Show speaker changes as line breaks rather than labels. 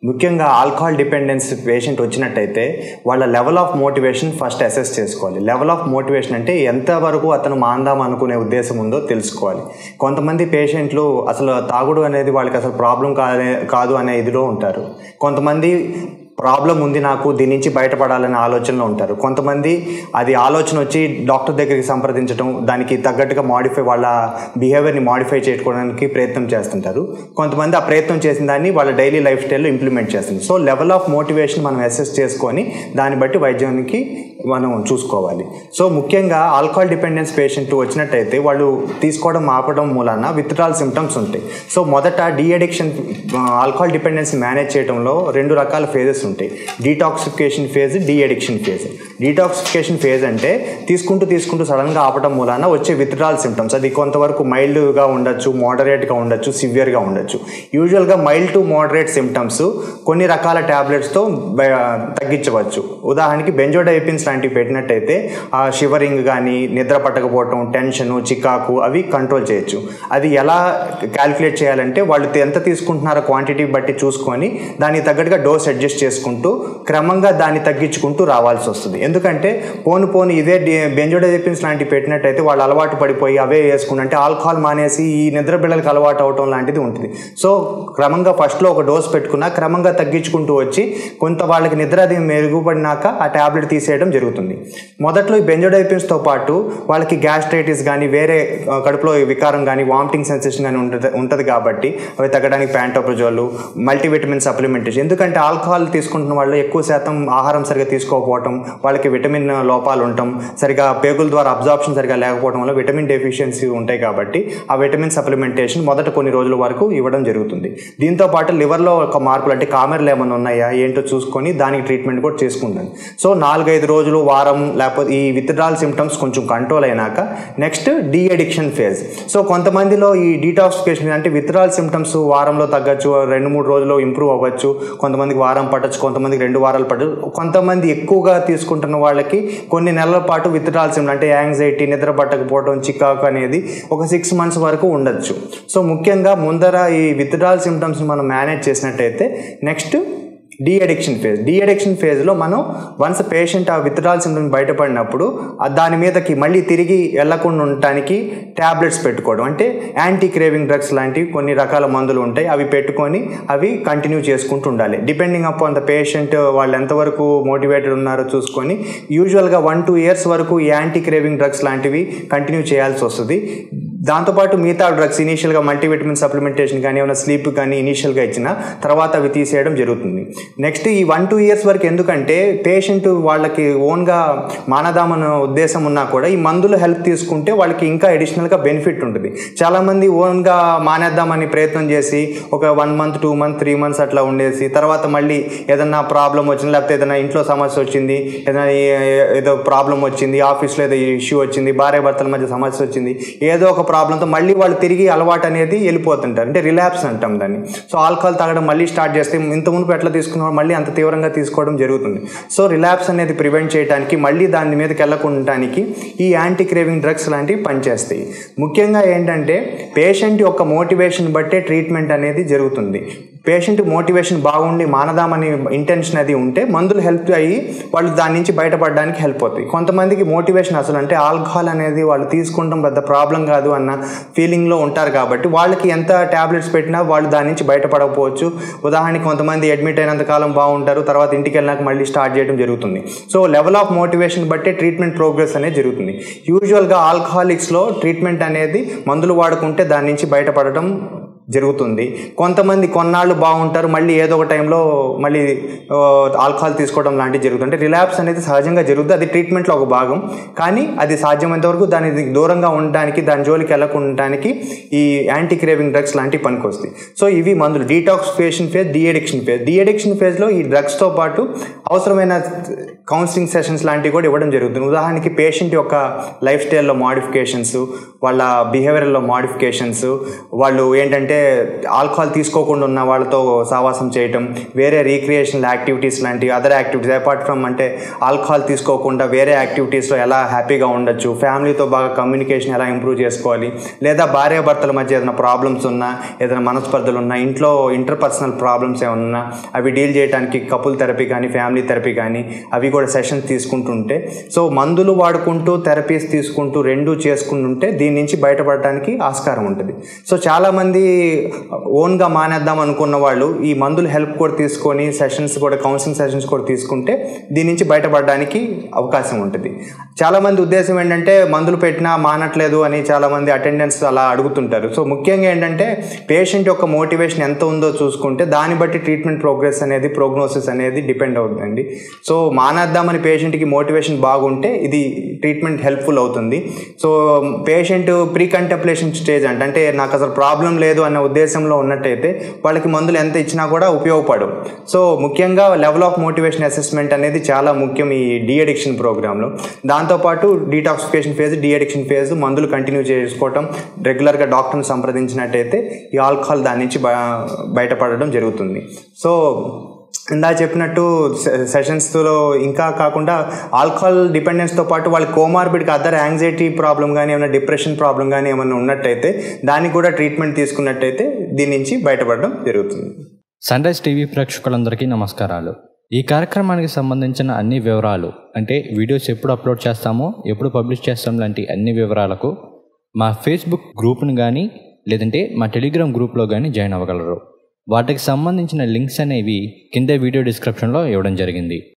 ముఖ్యంగా alcohol dependence patient వచ్చినట్టయితే వాళ్ళ level of motivation first assess చేసుకోవాలి లెవెల్ ఆఫ్ మోటివేషన్ అంటే ఎంతవరకు అతను మాందాం అనుకునే ఉద్దేశం ఉందో తెలుసుకోవాలి కొంతమంది పేషెంట్లు అసలు తాగుడు అనేది వాళ్ళకి అసలు ప్రాబ్లం కాదే కాదు అనే ఇదిలో ఉంటారు కొంతమంది ప్రాబ్లం ఉంది నాకు దీని నుంచి బయటపడాలనే ఆలోచనలో ఉంటారు కొంతమంది అది ఆలోచన వచ్చి డాక్టర్ దగ్గరికి సంప్రదించడం దానికి తగ్గట్టుగా మాడిఫై వాళ్ళ బిహేవియర్ని మాడిఫై చేసుకోవడానికి ప్రయత్నం చేస్తుంటారు కొంతమంది ఆ ప్రయత్నం చేసిన దాన్ని వాళ్ళ డైలీ లైఫ్ స్టైల్లో ఇంప్లిమెంట్ చేస్తుంది సో లెవెల్ ఆఫ్ మోటివేషన్ మనం అసెస్ చేసుకొని దాన్ని బట్టి వైద్యానికి మనం చూసుకోవాలి సో ముఖ్యంగా ఆల్కహాల్ డిపెండెన్స్ పేషెంట్ వచ్చినట్టయితే వాళ్ళు తీసుకోవడం ఆపడం మూలాన విత్డ్రాల్ సిమ్టమ్స్ ఉంటాయి సో మొదట de addiction alcohol dependence manage చేయడంలో రెండు రకాల ఫేజెస్ ఉంటాయి detoxification phase de addiction phase detoxification phase అంటే తీసుకుంటూ తీసుకుంటూ సడన్గా ఆపడం మూలాన వచ్చే విత్డ్రాల్ సిమ్టమ్స్ అది కొంతవరకు మైల్డ్గా ఉండొచ్చు మోడరేట్గా ఉండొచ్చు సివియర్గా ఉండొచ్చు యూజువల్గా మైల్డ్ టు మోడరేట్ సిమ్టమ్స్ కొన్ని రకాల ట్యాబ్లెట్స్తో తగ్గించవచ్చు ఉదాహరణకి బెంజోడైపిన్స్ లాంటివి పెట్టినట్టయితే ఆ షివరింగ్ కానీ నిద్ర పట్టకపోవటం టెన్షన్ చికాకు అవి కంట్రోల్ చేయొచ్చు అది ఎలా క్యాలిక్యులేట్ చేయాలంటే వాళ్ళు ఎంత తీసుకుంటున్నారో క్వాంటిటీ బట్టి చూసుకొని దానికి తగ్గట్టుగా డోస్ అడ్జస్ట్ చేసుకుంటూ క్రమంగా దాన్ని తగ్గించుకుంటూ రావాల్సి వస్తుంది ఎందుకంటే పోను పోను ఇదే బెంజోడైపిన్స్ లాంటివి పెట్టినట్టయితే వాళ్ళు అలవాటు పడిపోయి అవే వేసుకుంటే ఆల్కహాల్ మానేసి ఈ నిద్ర బిళ్ళకి అలవాటు అవటం లాంటిది ఉంటుంది సో క్రమంగా ఫస్ట్లో ఒక డోస్ పెట్టుకున్నా క్రమంగా తగ్గించుకుంటూ వచ్చి కొంత వాళ్ళకి నిద్ర అది మెరుగుపడినాక ఆ ట్యాబ్లెట్ తీసేయడం జరుగుతుంది మొదట్లో ఈ బెంజోడైపిన్స్తో పాటు వాళ్ళకి గ్యాస్ట్రైటిస్ కానీ వేరే ఆ, కడుపులో వికారం కానీ వామిటింగ్ సెన్సేషన్ కానీ ఉంటుంది ఉంటుంది కాబట్టి అవి తగ్గడానికి ప్యాంటోప్రజోలు మల్టీవిటమిన్ సప్లిమెంటేషన్ ఎందుకంటే ఆల్కహాల్ తీసుకుంటున్న వాళ్ళు ఎక్కువ శాతం ఆహారం సరిగా తీసుకోకపోవటం వాళ్ళకి విటమిన్ లోపాలు ఉండటం సరిగా పేగుల ద్వారా అబ్జార్ప్షన్ సరిగా లేకపోవడం వల్ల విటమిన్ డెఫిషియన్సీ ఉంటాయి కాబట్టి ఆ విటమిన్ సప్లిమెంటేషన్ మొదట కొన్ని రోజుల వరకు ఇవ్వడం జరుగుతుంది దీంతో పాటు లివర్లో ఒక మార్పులు అంటే కామెర్లు ఏమైనా ఉన్నాయా ఏంటో చూసుకొని దానికి ట్రీట్మెంట్ కూడా చేసుకుంటాను సో నాలుగైదు రోజులు వారం లేకపోతే ఈ విత్డ్రాల్ సిమ్టమ్స్ కొంచెం కంట్రోల్ అయినాక next de addiction phase so కొంతమందిలో ఈ డీటాక్సిఫికేషన్ అంటే విత్డ్రాల్ సిమ్టమ్స్ వారంలో తగ్గచ్చు రెండు మూడు రోజుల్లో ఇంప్రూవ్ అవ్వచ్చు కొంతమందికి వారం పట్టచ్చు కొంతమందికి రెండు వారాలు పట్టచ్చు కొంతమంది ఎక్కువగా తీసుకుంటున్న వాళ్ళకి కొన్ని నెలల పాటు విత్డ్రాల్ సిమ్టమ్ అంటే యాంగ్జైటీ నిద్ర పట్టకపోవడం చికాకు అనేది ఒక సిక్స్ మంత్స్ వరకు ఉండొచ్చు సో ముఖ్యంగా ముందర ఈ విత్డ్రాల్ సిమ్టమ్స్ని మనం మేనేజ్ చేసినట్టయితే next de addiction phase de addiction ఫేజ్లో మనం వన్స్ పేషెంట్ ఆ విత్డ్రాల్ సిమ్టమ్ బయటపడినప్పుడు ఆ దాని మీదకి మళ్ళీ తిరిగి వెళ్లకుండా ఉండటానికి ట్యాబ్లెట్స్ పెట్టుకోవడం అంటే యాంటీ క్రేవింగ్ డ్రగ్స్ లాంటివి కొన్ని రకాల మందులు ఉంటాయి అవి పెట్టుకొని అవి కంటిన్యూ చేసుకుంటూ ఉండాలి డిపెండింగ్ అపాన్ ద పేషెంట్ వాళ్ళు ఎంతవరకు మోటివేటెడ్ ఉన్నారో చూసుకొని యూజువల్గా వన్ టూ ఇయర్స్ వరకు ఈ యాంటీ క్రేవింగ్ డ్రగ్స్ లాంటివి కంటిన్యూ చేయాల్సి వస్తుంది దాంతోపాటు మిగతా డ్రగ్స్ ఇనీషియల్గా మల్టీవిటమిన్ సప్లిమెంటేషన్ కానీ ఏమైనా స్లీప్ కానీ ఇనీషియల్గా ఇచ్చిన తర్వాత అవి తీసేయడం జరుగుతుంది నెక్స్ట్ ఈ వన్ టూ ఇయర్స్ వరకు ఎందుకంటే పేషెంట్ వాళ్ళకి ఓన్గా మానదామన్న ఉద్దేశం ఉన్నా కూడా ఈ మందులు హెల్ప్ తీసుకుంటే వాళ్ళకి ఇంకా అడిషనల్గా బెనిఫిట్ ఉంటుంది చాలామంది ఓన్గా మానేద్దామని ప్రయత్నం చేసి ఒక one month two month three months అట్లా ఉండేసి తర్వాత మళ్ళీ ఏదన్నా ప్రాబ్లం వచ్చింది లేకపోతే ఏదైనా ఇంట్లో సమస్య వచ్చింది ఏదైనా ఏ- ఏదో ప్రాబ్లం వచ్చింది ఆఫీస్లో ఏదో ఇష్యూ వచ్చింది భార్య భర్తల మధ్య సమస్య వచ్చింది ఏదో ఒక ప్రాబ్లంతో మళ్ళీ వాళ్ళు తిరిగి అలవాటు అనేది వెళ్ళిపోతుంటారు అంటే రిలాప్స్ అంటాం దాన్ని సో ఆల్కహాల్ తాగడం మళ్ళీ స్టార్ట్ చేస్తే ఇంత మునుపు ఎట్లా తీసుకున్నారో మళ్ళీ అంత తీవ్రంగా తీసుకోవడం జరుగుతుంది సో రిలాప్స్ అనేది ప్రివెంట్ చేయడానికి మళ్ళీ దాని మీదకి వెళ్ళకుండటానికి ఈ యాంటీ క్రేవింగ్ డ్రగ్స్ లాంటివి పనిచేస్తాయి ముఖ్యంగా ఏంటంటే పేషెంట్ యొక్క మోటివేషన్ బట్టే ట్రీట్మెంట్ అనేది జరుగుతుంది పేషెంట్ మోటివేషన్ బాగుండి మానదామని ఇంటెన్షన్ అది ఉంటే మందులు హెల్ప్ అయ్యి వాళ్ళు దాని నుంచి బయటపడడానికి హెల్ప్ అవుతాయి కొంతమందికి మోటివేషన్ అసలు అంటే ఆల్కహాల్ అనేది వాళ్ళు తీసుకుంటాం పెద్ద ప్రాబ్లం కాదు అన్న ఫీలింగ్లో ఉంటారు కాబట్టి వాళ్ళకి ఎంత ట్యాబ్లెట్స్ పెట్టినా వాళ్ళు దాని నుంచి బయటపడకపోవచ్చు ఉదాహరణకి కొంతమంది అడ్మిట్ అయినంత కాలం బాగుంటారు తర్వాత ఇంటికి వెళ్ళినాక మళ్ళీ స్టార్ట్ చేయడం జరుగుతుంది సో లెవెల్ ఆఫ్ మోటివేషన్ బట్టే ట్రీట్మెంట్ ప్రోగ్రెస్ అనేది జరుగుతుంది యూజువల్గా ఆల్కహాలిక్స్లో ట్రీట్మెంట్ అనేది మందులు వాడుకుంటే దాని నుంచి బయటపడటం జరుగుతుంది కొంతమంది కొన్నాళ్ళు బాగుంటారు మళ్ళీ ఏదో ఒక టైంలో మళ్ళీ ఆ, ఆల్కహాల్ తీసుకోవడం లాంటివి జరుగుతుంది అంటే రిలాప్స్ అనేది సహజంగా జరుగుతుంది అది ట్రీట్మెంట్లో ఒక భాగం కానీ అది సాధ్యమైనంత వరకు దాని దూరంగా ఉండడానికి దాని జోలికి వెళ్ళకుండటానికి ఈ యాంటీ క్రేవింగ్ డ్రగ్స్ లాంటివి పనికొస్తాయి సో ఇవి మందులు detoxification phase de addiction phase de addiction ఫేజ్లో ఈ డ్రగ్స్తో పాటు అవసరమైన కౌన్సిలింగ్ సెషన్స్ లాంటివి కూడా ఇవ్వడం జరుగుతుంది ఉదాహరణకి పేషెంట్ యొక్క లైఫ్ స్టైల్లో మాడిఫికేషన్స్ వాళ్ళ బిహేవియర్లో మాడిఫికేషన్స్ వాళ్ళు ఏంటంటే అంటే ఆల్కహాల్ తీసుకోకుండా ఉన్న వాళ్ళతో సావాసం చేయటం వేరే రీక్రియేషనల్ యాక్టివిటీస్ లాంటి అదర్ యాక్టివిటీస్ అపార్ట్ ఫ్రమ్ అంటే ఆల్కహాల్ తీసుకోకుండా వేరే యాక్టివిటీస్లో ఎలా హ్యాపీగా ఉండొచ్చు ఫ్యామిలీతో బాగా కమ్యూనికేషన్ ఎలా ఇంప్రూవ్ చేసుకోవాలి లేదా భార్యాభర్తల మధ్య ఏదైనా ప్రాబ్లమ్స్ ఉన్నా ఏదైనా మనస్పర్ధలు ఉన్నా ఇంట్లో ఇంటర్పర్సనల్ ప్రాబ్లమ్స్ ఏమన్నా అవి డీల్ చేయడానికి కపుల్ థెరపీ కానీ ఫ్యామిలీ థెరపీ కానీ అవి కూడా సెషన్స్ తీసుకుంటుంటే సో మందులు వాడుకుంటూ థెరపీస్ తీసుకుంటూ రెండు చేసుకుంటుంటే దీని నుంచి బయటపడటానికి ఆస్కారం ఉంటుంది సో చాలామంది ఓన్గా మానేద్దాం అనుకున్న వాళ్ళు ఈ మందులు హెల్ప్ కూడా తీసుకొని సెషన్స్ కూడా కౌన్సిలింగ్ సెషన్స్ కూడా తీసుకుంటే దీని నుంచి బయటపడడానికి అవకాశం ఉంటుంది చాలామంది ఉద్దేశం ఏంటంటే మందులు పెట్టినా మానట్లేదు అని చాలామంది అటెండెన్స్ అలా అడుగుతుంటారు సో ముఖ్యంగా ఏంటంటే పేషెంట్ యొక్క మోటివేషన్ ఎంత ఉందో చూసుకుంటే దాన్ని బట్టి ట్రీట్మెంట్ ప్రోగ్రెస్ అనేది ప్రోగ్నోసిస్ అనేది డిపెండ్ అవుతుందండి సో మానేద్దామని పేషెంట్కి మోటివేషన్ బాగుంటే ఇది ట్రీట్మెంట్ హెల్ప్ఫుల్ అవుతుంది so patient pre contemplation stage అంటే అంటే నాకు అసలు ప్రాబ్లం లేదు అన్న ఉద్దేశంలో ఉన్నట్టయితే వాళ్ళకి మందులు ఎంత ఇచ్చినా కూడా ఉపయోగపడవు సో ముఖ్యంగా లెవెల్ ఆఫ్ మోటివేషన్ అసెస్మెంట్ అనేది చాలా ముఖ్యం ఈ డీ అడిక్షన్ ప్రోగ్రాంలో దాంతోపాటు detoxification phase de addiction phase మందులు కంటిన్యూ చేసుకోవటం రెగ్యులర్గా డాక్టర్ని సంప్రదించినట్టయితే ఈ ఆల్కహాల్ దాని నుంచి బయటపడడం జరుగుతుంది సో ఇందా చెప్పినట్టు సెషన్స్లో ఇంకా కాకుండా ఆల్కహాల్ డిపెండెన్స్తో పాటు వాళ్ళ కోమార్బిడ్కి అదర్ యాంగ్జైటీ ప్రాబ్లం కానీ ఏమైనా డిప్రెషన్ ప్రాబ్లం కానీ ఏమైనా ఉన్నట్టయితే దానికి కూడా ట్రీట్మెంట్ తీసుకున్నట్టయితే దీని నుంచి బయటపడడం జరుగుతుంది
సన్ రైజ్ టీవీ ప్రేక్షకులందరికీ నమస్కారాలు ఈ కార్యక్రమానికి సంబంధించిన అన్ని వివరాలు అంటే వీడియోస్ ఎప్పుడు అప్లోడ్ చేస్తామో ఎప్పుడు పబ్లిష్ చేస్తాం లాంటి అన్ని వివరాలకు మా ఫేస్బుక్ గ్రూప్ని కానీ లేదంటే మా టెలిగ్రామ్ గ్రూప్లో కానీ జాయిన్ అవ్వగలరు వాటికి సంబంధించిన లింక్స్ అనేవి కింద వీడియో డిస్క్రిప్షన్లో ఇవ్వడం జరిగింది